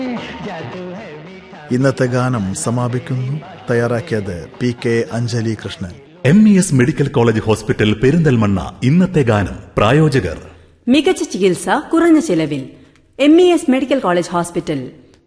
ഇന്നത്തെ ഗാനം സമാപിക്കുന്നു തയ്യാറാക്കിയത് P K Anjali Krishnan M E S medical college hospital Perinthalmanna ഇന്നത്തെ ഗാനം പ്രായോജകർ മികച്ച ചികിത്സ കുറഞ്ഞ ചിലവിൽ M E S medical college hospital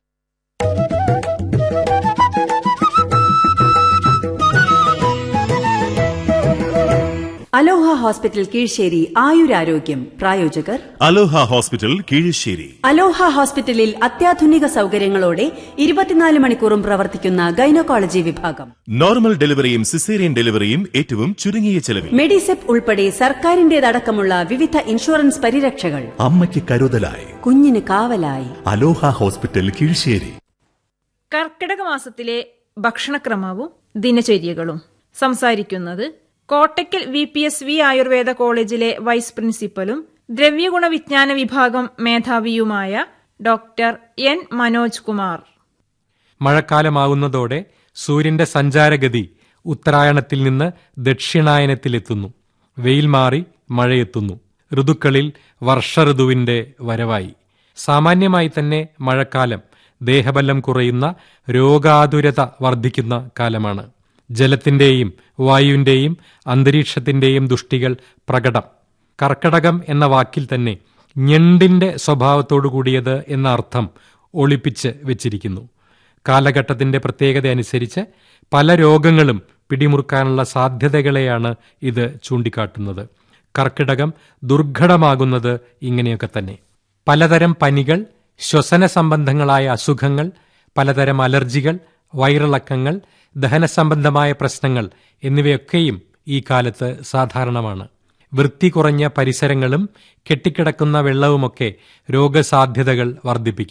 Aloha hospital Keezhissery ആയുരാരോഗ്യം പ്രായോജകർ അലോഹ ഹോസ്പിറ്റൽ കീഴശ്ശേരി അലോഹ ഹോസ്പിറ്റലിൽ അത്യാധുനിക സൗകര്യങ്ങളോടെ ഇരുപത്തിനാല് മണിക്കൂറും പ്രവർത്തിക്കുന്ന ഗൈനക്കോളജി വിഭാഗം നോർമൽ ഡെലിവറിയും സിസേറിയൻ ഡെലിവറിയും ഏറ്റവും ചുരുങ്ങിയ ചെലവിൽ മെഡിസെപ്പ് ഉൾപ്പെടെ സർക്കാരിന്റേതടക്കമുള്ള വിവിധ ഇൻഷുറൻസ് പരിരക്ഷകൾ അമ്മയ്ക്ക് കരുതലായി കുഞ്ഞിന് കാവലായി അലോഹ ഹോസ്പിറ്റൽ കീഴ്ശ്ശേരി കർക്കിടക മാസത്തിലെ ഭക്ഷണക്രമവും ദിനചര്യകളും സംസാരിക്കുന്നത് Kottakkal V P S V Ayurveda കോളേജിലെ വൈസ് പ്രിൻസിപ്പലും ദ്രവ്യഗുണ വിജ്ഞാന വിഭാഗം മേധാവിയുമായ ഡോക്ടർ എൻ മനോജ് കുമാർ മഴക്കാലമാവുന്നതോടെ സൂര്യന്റെ സഞ്ചാരഗതി ഉത്തരായണത്തിൽ നിന്ന് ദക്ഷിണായനത്തിലെത്തുന്നു വെയിൽ മാറി മഴയെത്തുന്നു ഋതുക്കളിൽ വർഷഋതുവിന്റെ വരവായി സാമാന്യമായി തന്നെ മഴക്കാലം ദേഹബലം കുറയുന്ന രോഗാതുരത വർദ്ധിക്കുന്ന കാലമാണ് ജലത്തിന്റെയും വായുവിന്റെയും അന്തരീക്ഷത്തിന്റെയും ദുഷ്ടികൾ പ്രകടം കർക്കടകം എന്ന വാക്കിൽ തന്നെ ഞണ്ടിന്റെ സ്വഭാവത്തോടു കൂടിയത് എന്ന അർത്ഥം ഒളിപ്പിച്ച് വെച്ചിരിക്കുന്നു കാലഘട്ടത്തിന്റെ പ്രത്യേകത അനുസരിച്ച് പല രോഗങ്ങളും പിടിമുറുക്കാനുള്ള സാധ്യതകളെയാണ് ഇത് ചൂണ്ടിക്കാട്ടുന്നത് കർക്കിടകം ദുർഘടമാകുന്നത് ഇങ്ങനെയൊക്കെ തന്നെ പലതരം പനികൾ ശ്വസന സംബന്ധങ്ങളായ അസുഖങ്ങൾ പലതരം അലർജികൾ വയറിളക്കങ്ങൾ ദഹന സംബന്ധമായ പ്രശ്നങ്ങൾ എന്നിവയൊക്കെയും ഈ കാലത്ത് സാധാരണമാണ് വൃത്തി കുറഞ്ഞ പരിസരങ്ങളും കെട്ടിക്കിടക്കുന്ന വെള്ളവുമൊക്കെ രോഗസാധ്യതകൾ വർദ്ധിപ്പിക്കും